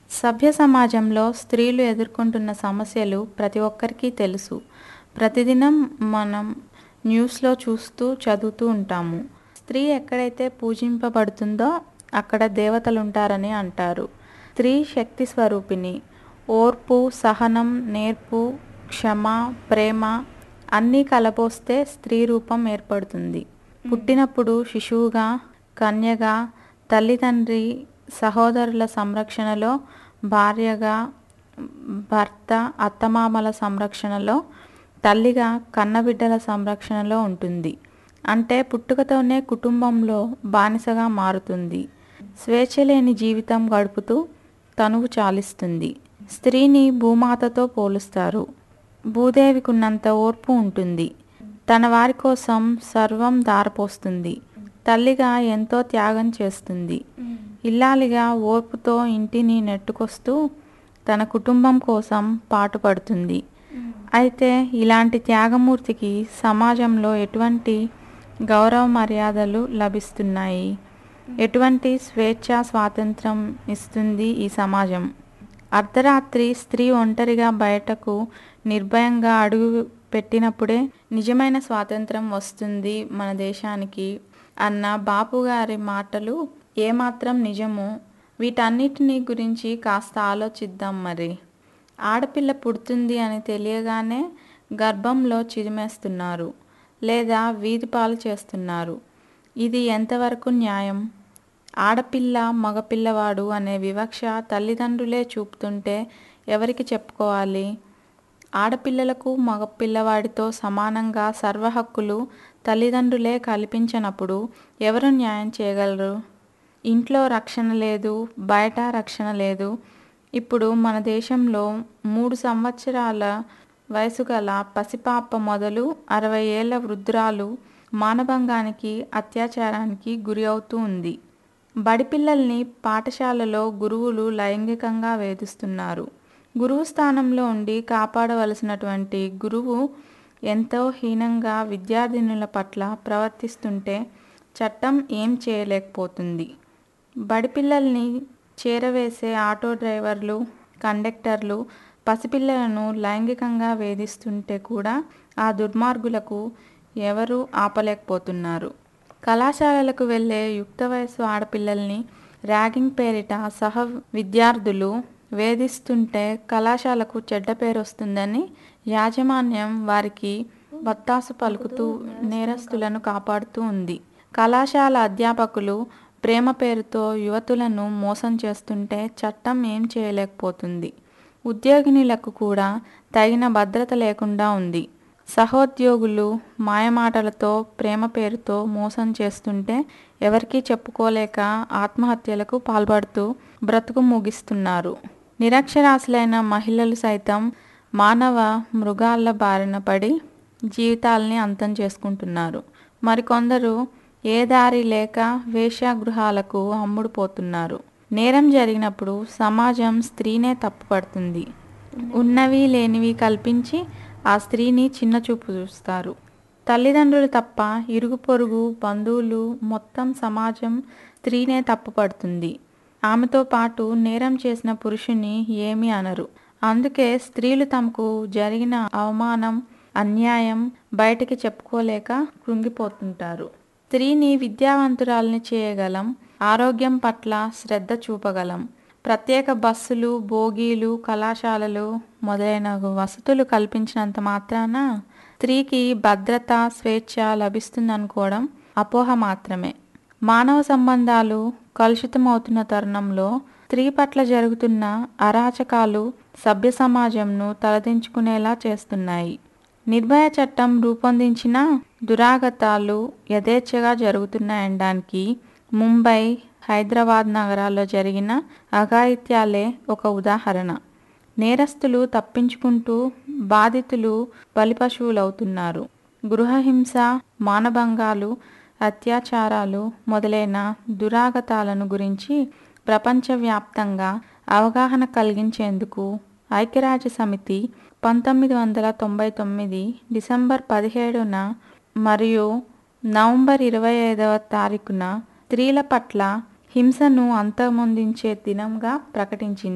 సభ్య సమాజంలో స్త్రీలు ఎదుర్కొంటున్న సమస్యలు ప్రతి ఒక్కరికి తెలుసు ప్రతిదినం మనం న్యూస్లో చూస్తూ చదువుతూ ఉంటాము స్త్రీ ఎక్కడైతే పూజింపబడుతుందో అక్కడ దేవతలు ఉంటారని అంటారు స్త్రీ శక్తి స్వరూపిణి ఓర్పు సహనం నేర్పు క్షమ ప్రేమ అన్నీ కలబోస్తే స్త్రీ రూపం ఏర్పడుతుంది పుట్టినప్పుడు శిశువుగా కన్యగా తల్లిదండ్రి సహోదరుల సంరక్షణలో భార్యగా భర్త అత్తమామల సంరక్షణలో తల్లిగా కన్నబిడ్డల సంరక్షణలో ఉంటుంది అంటే పుట్టుకతోనే కుటుంబంలో బానిసగా మారుతుంది స్వేచ్ఛ లేని జీవితం గడుపుతూ తనువు చాలిస్తుంది స్త్రీని భూమాతతో పోలుస్తారు భూదేవికి ఉన్నంత ఓర్పు ఉంటుంది తన వారి కోసం సర్వం దారపోస్తుంది తల్లిగా ఎంతో త్యాగం చేస్తుంది ఇల్లాలిగా ఓర్పుతో ఇంటిని నెట్టుకొస్తూ తన కుటుంబం కోసం పాటుపడుతుంది అయితే ఇలాంటి త్యాగమూర్తికి సమాజంలో ఎటువంటి గౌరవ మర్యాదలు లభిస్తున్నాయి ఎటువంటి స్వేచ్ఛ స్వాతంత్రం ఇస్తుంది ఈ సమాజం అర్ధరాత్రి స్త్రీ ఒంటరిగా బయటకు నిర్భయంగా అడుగు పెట్టినప్పుడే నిజమైన స్వాతంత్రం వస్తుంది మన దేశానికి అన్న బాపు గారి మాటలు ఏమాత్రం నిజమో వీటన్నిటిని గురించి కాస్త ఆలోచిద్దాం మరి ఆడపిల్ల పుడుతుంది అని తెలియగానే గర్భంలో చిరిమేస్తున్నారు లేదా వీధి పాలు చేస్తున్నారు ఇది ఎంతవరకు న్యాయం ఆడపిల్ల మగపిల్లవాడు అనే వివక్ష తల్లిదండ్రులే చూపుతుంటే ఎవరికి చెప్పుకోవాలి ఆడపిల్లలకు మగపిల్లవాడితో సమానంగా సర్వ హక్కులు తల్లిదండ్రులే కల్పించినప్పుడు ఎవరు న్యాయం చేయగలరు ఇంట్లో రక్షణ లేదు బయట రక్షణ లేదు ఇప్పుడు మన దేశంలో మూడు సంవత్సరాల వయసు గల పసిపాప మొదలు అరవై ఏళ్ల వృద్ధురాలు మానభంగానికి అత్యాచారానికి గురి అవుతూ ఉంది బడిపిల్లల్ని పాఠశాలలో గురువులు లైంగికంగా వేధిస్తున్నారు గురువు స్థానంలో ఉండి కాపాడవలసినటువంటి గురువు ఎంతో హీనంగా విద్యార్థినుల పట్ల ప్రవర్తిస్తుంటే చట్టం ఏం చేయలేకపోతుంది బడిపిల్లల్ని చేరవేసే ఆటో డ్రైవర్లు కండక్టర్లు పసిపిల్లలను లైంగికంగా వేధిస్తుంటే కూడా ఆ దుర్మార్గులకు ఎవరు ఆపలేకపోతున్నారు కళాశాలలకు వెళ్ళే యుక్త వయసు ఆడపిల్లల్ని ర్యాగింగ్ పేరిట సహ విద్యార్థులు వేధిస్తుంటే కళాశాలకు చెడ్డ పేరు వస్తుందని యాజమాన్యం వారికి వత్తాసు పలుకుతూ నేరస్తులను కాపాడుతూ ఉంది కళాశాల అధ్యాపకులు ప్రేమ పేరుతో యువతులను మోసం చేస్తుంటే చట్టం ఏం చేయలేకపోతుంది ఉద్యోగినులకు కూడా తగిన భద్రత లేకుండా ఉంది సహోద్యోగులు మాయమాటలతో ప్రేమ పేరుతో మోసం చేస్తుంటే ఎవరికీ చెప్పుకోలేక ఆత్మహత్యలకు పాల్పడుతూ బ్రతుకు ముగిస్తున్నారు నిరక్షరాస్యులైన మహిళలు సైతం మానవ మృగాల బారిన పడి జీవితాల్ని అంతం చేసుకుంటున్నారు మరికొందరు ఏ దారి లేక వేశ్యాగృహాలకు అమ్ముడుపోతున్నారు నేరం జరిగినప్పుడు సమాజం స్త్రీనే తప్పుపడుతుంది ఉన్నవి లేనివి కల్పించి ఆ స్త్రీని చిన్నచూపు చూస్తారు తల్లిదండ్రులు తప్ప ఇరుగు పొరుగు బంధువులు మొత్తం సమాజం స్త్రీనే తప్పుపడుతుంది ఆమెతో పాటు నేరం చేసిన పురుషుని ఏమీ అనరు అందుకే స్త్రీలు తమకు జరిగిన అవమానం అన్యాయం బయటికి చెప్పుకోలేక కృంగిపోతుంటారు స్త్రీని విద్యావంతురాల్ని చేయగలం ఆరోగ్యం పట్ల శ్రద్ధ చూపగలం ప్రత్యేక బస్సులు బోగీలు కళాశాలలు మొదలైన వసతులు కల్పించినంత మాత్రాన స్త్రీకి భద్రత స్వేచ్ఛ లభిస్తుందనుకోవడం అపోహ మాత్రమే మానవ సంబంధాలు కలుషితమవుతున్న తరుణంలో స్త్రీ పట్ల జరుగుతున్న అరాచకాలు సభ్య సమాజంను తలదించుకునేలా చేస్తున్నాయి నిర్భయ చట్టం రూపొందించిన దురాగతాలు యథేచ్ఛగా జరుగుతున్నాయనడానికి ముంబై హైదరాబాద్ నగరాల్లో జరిగిన అఘాయిత్యాలే ఒక ఉదాహరణ నేరస్తులు తప్పించుకుంటూ బాధితులు బలిపశువులవుతున్నారు గృహహింస మానభంగాలు అత్యాచారాలు మొదలైన దురాగతాలను గురించి ప్రపంచవ్యాప్తంగా అవగాహన కలిగించేందుకు ఐక్యరాజ్య సమితి పంతొమ్మిది వందల తొంభై తొమ్మిది డిసెంబర్ పదిహేడున మరియు నవంబర్ ఇరవై ఐదవ తారీఖున స్త్రీల పట్ల హింసను అంతమొందించే దినంగా ప్రకటించింది